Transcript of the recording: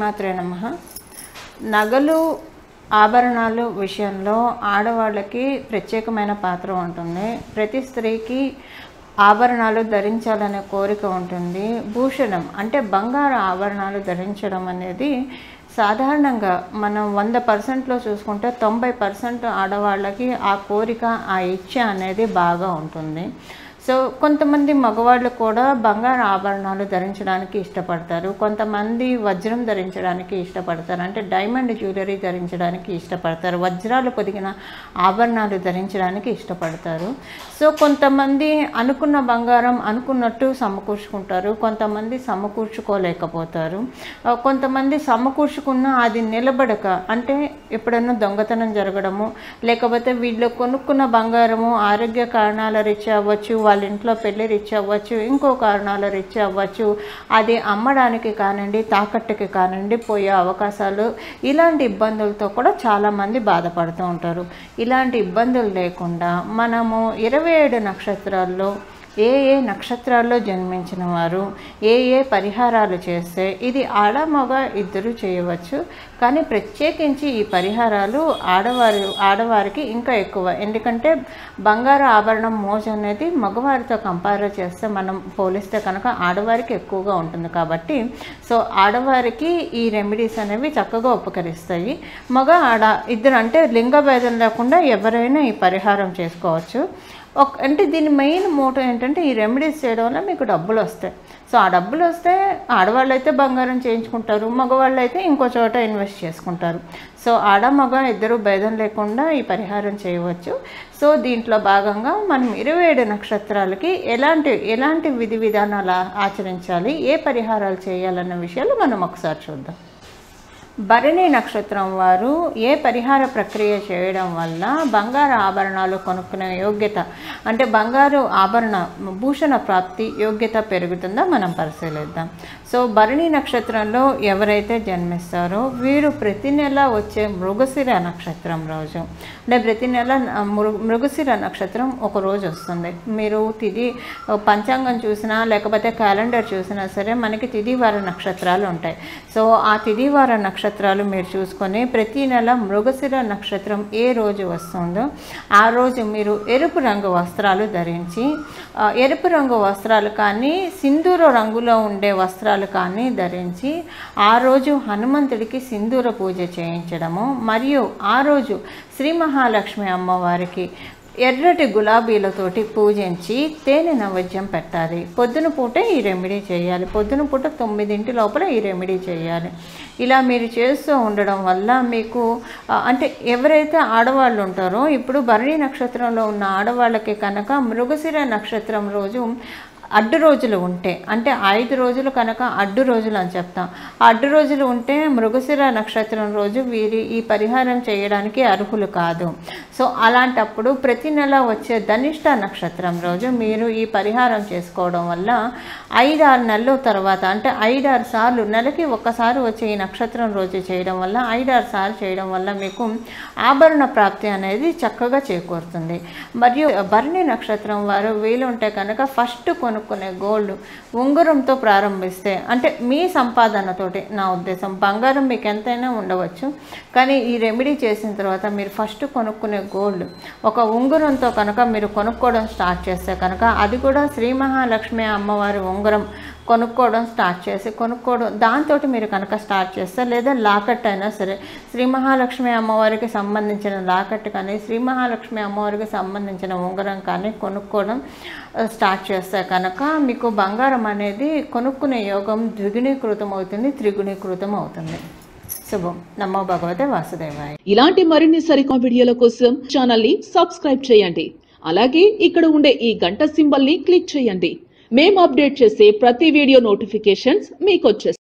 శ్రీమాత్రే నమ నగలు ఆభరణాలు విషయంలో ఆడవాళ్ళకి ప్రత్యేకమైన పాత్ర ఉంటుంది ప్రతి స్త్రీకి ఆభరణాలు ధరించాలనే కోరిక ఉంటుంది భూషణం అంటే బంగారు ఆభరణాలు ధరించడం అనేది సాధారణంగా మనం వంద పర్సెంట్లో చూసుకుంటే తొంభై పర్సెంట్ ఆడవాళ్ళకి ఆ కోరిక ఆ ఇచ్చ అనేది బాగా ఉంటుంది సో కొంతమంది మగవాళ్ళు కూడా బంగారు ఆభరణాలు ధరించడానికి ఇష్టపడతారు కొంతమంది వజ్రం ధరించడానికి ఇష్టపడతారు అంటే డైమండ్ జ్యువెలరీ ధరించడానికి ఇష్టపడతారు వజ్రాలు పొదిగిన ఆభరణాలు ధరించడానికి ఇష్టపడతారు సో కొంతమంది అనుకున్న బంగారం అనుకున్నట్టు సమకూర్చుకుంటారు కొంతమంది సమకూర్చుకోలేకపోతారు ఆ, కొంతమంది సమకూర్చుకున్న అది నిలబడక అంటే ఎప్పుడైనా దొంగతనం జరగడము లేకపోతే వీళ్ళు కొనుక్కున్న బంగారము ఆరోగ్య కారణాల రీత్యా అవ్వచ్చు వాళ్ళ ఇంట్లో పెళ్లి రీత్యా అవ్వచ్చు ఇంకో కారణాల రీత్యా అవ్వచ్చు అది అమ్మడానికి కానివ్వండి తాకట్టుకి కానివ్వండి పోయే అవకాశాలు ఇలాంటి ఇబ్బందులతో కూడా చాలామంది బాధపడుతూ ఉంటారు ఇలాంటి ఇబ్బందులు లేకుండా మనము ఇరవై ఏడు నక్షత్రాల్లో ఏ ఏ నక్షత్రాల్లో జన్మించిన వారు ఏ ఏ పరిహారాలు చేస్తే ఇది ఆడ మగ ఇద్దరు చేయవచ్చు కానీ ప్రత్యేకించి ఈ పరిహారాలు ఆడవారు ఆడవారికి ఇంకా ఎక్కువ ఎందుకంటే బంగారు ఆభరణం మోజు అనేది మగవారితో కంపేర్ చేస్తే మనం పోలిస్తే కనుక ఆడవారికి ఎక్కువగా ఉంటుంది కాబట్టి సో ఆడవారికి ఈ రెమెడీస్ అనేవి చక్కగా ఉపకరిస్తాయి మగ ఆడ ఇద్దరు అంటే లింగ భేదం లేకుండా ఎవరైనా ఈ పరిహారం చేసుకోవచ్చు ఒక అంటే దీని మెయిన్ మోటో ఏంటంటే ఈ రెమెడీస్ చేయడం వల్ల మీకు డబ్బులు వస్తాయి సో ఆ డబ్బులు వస్తే ఆడవాళ్ళు అయితే బంగారం చేయించుకుంటారు మగవాళ్ళు అయితే ఇంకో చోట ఇన్వెస్ట్ చేసుకుంటారు సో ఆడ మగ ఇద్దరు భేదం లేకుండా ఈ పరిహారం చేయవచ్చు సో దీంట్లో భాగంగా మనం ఇరవై ఏడు నక్షత్రాలకి ఎలాంటి ఎలాంటి విధి విధానాలు ఆ- ఆచరించాలి ఏ పరిహారాలు చేయాలన్న విషయాలు మనం ఒకసారి చూద్దాం భరణి నక్షత్రం వారు ఏ పరిహార ప్రక్రియ చేయడం వల్ల బంగారు ఆభరణాలు కొనుక్కునే యోగ్యత అంటే బంగారు ఆభరణ భూషణ ప్రాప్తి యోగ్యత పెరుగుతుందో మనం పరిశీలిద్దాం సో భరణి నక్షత్రంలో ఎవరైతే జన్మిస్తారో వీరు ప్రతి నెల వచ్చే మృగశిర నక్షత్రం రోజు అంటే ప్రతి నెల మృ మృగశిర నక్షత్రం ఒక రోజు వస్తుంది మీరు తిది పంచాంగం చూసినా లేకపోతే క్యాలెండర్ చూసినా సరే మనకి తిదివార నక్షత్రాలు ఉంటాయి సో ఆ తిదివార నక్షత్రాలు మీరు చూసుకొని ప్రతి నెల మృగశిర నక్షత్రం ఏ రోజు వస్తుందో ఆ రోజు మీరు ఎరుపు రంగు వస్త్రాలు ధరించి ఆ, ఎరుపు రంగు వస్త్రాలు కానీ సింధూర రంగులో ఉండే వస్త్రాలు కానీ ధరించి ఆ రోజు హనుమంతుడికి సింధూర పూజ చేయించడము మరియు ఆ రోజు శ్రీ మహాలక్ష్మి అమ్మవారికి ఎర్రటి గులాబీలతోటి పూజించి తేనె నైవేద్యం పెట్టాలి పొద్దున పూట ఈ రెమెడీ చేయాలి పొద్దున పూట తొమ్మిదింటి లోపల ఈ రెమెడీ చేయాలి ఇలా మీరు చేస్తూ ఉండడం వల్ల మీకు ఆ, అంటే ఎవరైతే ఆడవాళ్ళు ఉంటారో ఇప్పుడు భరణి నక్షత్రంలో ఉన్న ఆడవాళ్ళకి కనుక మృగశిర నక్షత్రం రోజు అడ్డు రోజులు ఉంటే అంటే ఐదు రోజులు కనుక అడ్డు రోజులు అని చెప్తాం ఆ అడ్డు రోజులు ఉంటే మృగశిర నక్షత్రం రోజు వీరి ఈ పరిహారం చేయడానికి అర్హులు కాదు సో అలాంటప్పుడు ప్రతి నెల వచ్చే ధనిష్ట నక్షత్రం రోజు మీరు ఈ పరిహారం చేసుకోవడం వల్ల ఐదారు నెలల తర్వాత అంటే ఐదారు సార్లు నెలకి ఒక్కసారి వచ్చే ఈ నక్షత్రం రోజు చేయడం వల్ల ఐదారు సార్లు చేయడం వల్ల మీకు ఆభరణ ప్రాప్తి అనేది చక్కగా చేకూరుతుంది మరియు భరణి నక్షత్రం వారు వీలుంటే కనుక ఫస్ట్ కొనుక్కునే గోల్డ్ ఉంగరంతో ప్రారంభిస్తే అంటే మీ సంపాదనతోటి నా ఉద్దేశం బంగారం మీకు ఎంతైనా ఉండవచ్చు కానీ ఈ రెమెడీ చేసిన తర్వాత మీరు ఫస్ట్ కొనుక్కునే గోల్డ్ ఒక ఉంగరంతో కనుక మీరు కొనుక్కోవడం స్టార్ట్ చేస్తే కనుక అది కూడా శ్రీ మహాలక్ష్మి అమ్మవారి ఉంగరం కొనుక్కోవడం స్టార్ట్ చేసి కొనుక్కోవడం దాంతో మీరు కనుక స్టార్ట్ చేస్తే లేదా లాకెట్ అయినా సరే శ్రీ మహాలక్ష్మి అమ్మవారికి సంబంధించిన లాకెట్ కానీ శ్రీ మహాలక్ష్మి అమ్మవారికి సంబంధించిన ఉంగరం కానీ కొనుక్కోవడం ఆ, స్టార్ట్ చేస్తే కనుక మీకు బంగారం అనేది కొనుక్కునే యోగం ద్విగుణీకృతం అవుతుంది త్రిగుణీకృతం అవుతుంది శుభం నమో భగవతే వాసుదేవాయ ఇలాంటి మరిన్ని సరికొత్త వీడియోల కోసం ఛానల్ ని సబ్స్క్రైబ్ చేయండి అలాగే ఇక్కడ ఉండే ఈ గంట సింబల్ ని క్లిక్ చేయండి మేము అప్డేట్ చేసే ప్రతి వీడియో నోటిఫికేషన్స్ మీకు వచ్చేస్తాయి